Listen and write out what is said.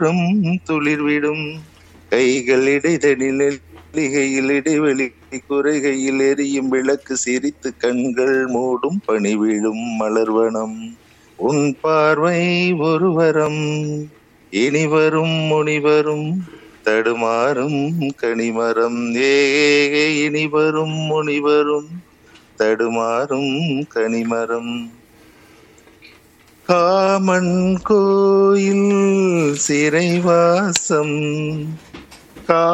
வாழும் துளிர்விடும் கைகள் இடைதடில் எல்லிகையில் இடைவெளி குறைகையில் எரியும் விளக்கு சிரித்து கண்கள் மூடும் பணி விழும் மலர்வனம் உன் பார்வை ஒருவரம் இனி வரும் முனிவரும் தடுமாறும் கனிமரம் ஏ இனி வரும் முனிவரும் தடுமாறும் கனிமரம் காமன் கோயில் சிறைவாசம் கா